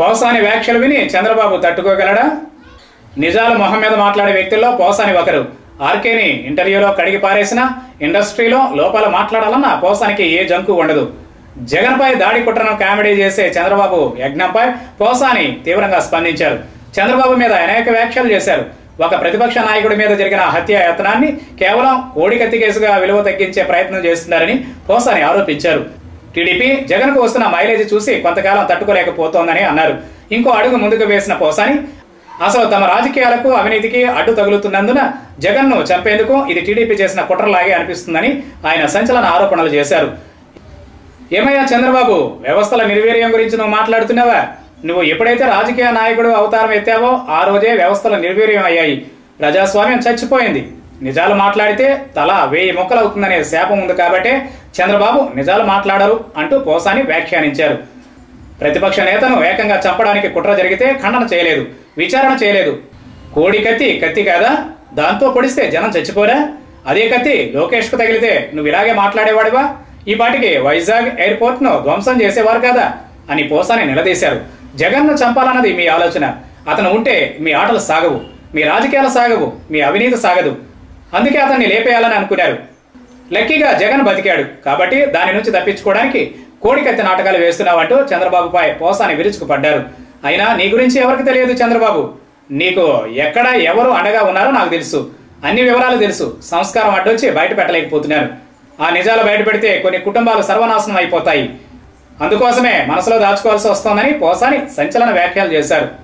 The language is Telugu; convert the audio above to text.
పోసాని వ్యాఖ్యలు విని చంద్రబాబు తట్టుకోగలడా నిజాలు మొహం మీద మాట్లాడే వ్యక్తుల్లో పోసాని ఒకరు ఆర్కేని ఇంటర్వ్యూలో కడిగి పారేసిన ఇండస్ట్రీలో లోపాలు మాట్లాడాలన్న పోసానికి ఏ జంకు ఉండదు జగన్పై దాడి కుట్రను కామెడీ చేసే చంద్రబాబు యజ్ఞంపై పోసాని తీవ్రంగా స్పందించారు చంద్రబాబు మీద అనేక వ్యాఖ్యలు చేశారు ఒక ప్రతిపక్ష నాయకుడి మీద జరిగిన హత్య యత్నాన్ని కేవలం కోడికత్తి కేసుగా విలువ తగ్గించే ప్రయత్నం చేస్తున్నారని పోసాని ఆరోపించారు టీడీపీ జగన్కు వస్తున్న మైలేజ్ చూసి కొంతకాలం తట్టుకోలేకపోతోందని అన్నారు ఇంకో అడుగు ముందుకు వేసిన పోసాని అసలు తమ రాజకీయాలకు అవినీతికి అడ్డు తగులుతున్నందున జగన్ను చంపేందుకు ఇది టీడీపీ చేసిన కుట్రలాగే అనిపిస్తుందని ఆయన సంచలన ఆరోపణలు చేశారు ఏమయ్యా చంద్రబాబు వ్యవస్థల నిర్వీర్యం గురించి నువ్వు మాట్లాడుతున్నావా నువ్వు ఎప్పుడైతే రాజకీయ నాయకుడు అవతారం ఎత్తావో ఆ రోజే వ్యవస్థలు నిర్వీర్యం అయ్యాయి ప్రజాస్వామ్యం చచ్చిపోయింది నిజాలు మాట్లాడితే తల వెయ్యి మొక్కలవుతుందనే శాపం ఉంది కాబట్టే చంద్రబాబు నిజాలు మాట్లాడరు అంటూ పోసాని వ్యాఖ్యానించారు ప్రతిపక్ష నేతను ఏకంగా చంపడానికి కుట్ర జరిగితే ఖండన చేయలేదు విచారణ చేయలేదు కోడి కత్తి కత్తి కాదా దాంతో పొడిస్తే జనం చచ్చిపోరా అదే కత్తి లోకేష్కు తగిలితే నువ్వు ఇలాగే మాట్లాడేవాడివా ఈ పాటికి వైజాగ్ ఎయిర్పోర్ట్ను ధ్వంసం చేసేవారు కదా అని పోసాని నిలదీశారు జగన్ను చంపాలన్నది మీ ఆలోచన అతను ఉంటే మీ ఆటలు సాగవు మీ రాజకీయాలు సాగవు మీ అవినీతి సాగదు అందుకే అతన్ని లేపేయాలని అనుకున్నారు లక్కీగా జగన్ బతికాడు కాబట్టి దాని నుంచి తప్పించుకోవడానికి కోడికత్తి నాటకాలు వేస్తున్నావంటూ చంద్రబాబుపై పోసాని విరుచుకుపడ్డారు అయినా నీ గురించి ఎవరికి తెలియదు చంద్రబాబు నీకు ఎక్కడ ఎవరు అండగా ఉన్నారో నాకు తెలుసు అన్ని వివరాలు తెలుసు సంస్కారం అడ్డొచ్చి బయట పెట్టలేకపోతున్నారు ఆ నిజాలు బయట పెడితే కొన్ని కుటుంబాలు సర్వనాశనం అయిపోతాయి అందుకోసమే మనసులో దాచుకోవాల్సి వస్తోందని పోసాని సంచలన వ్యాఖ్యలు చేశారు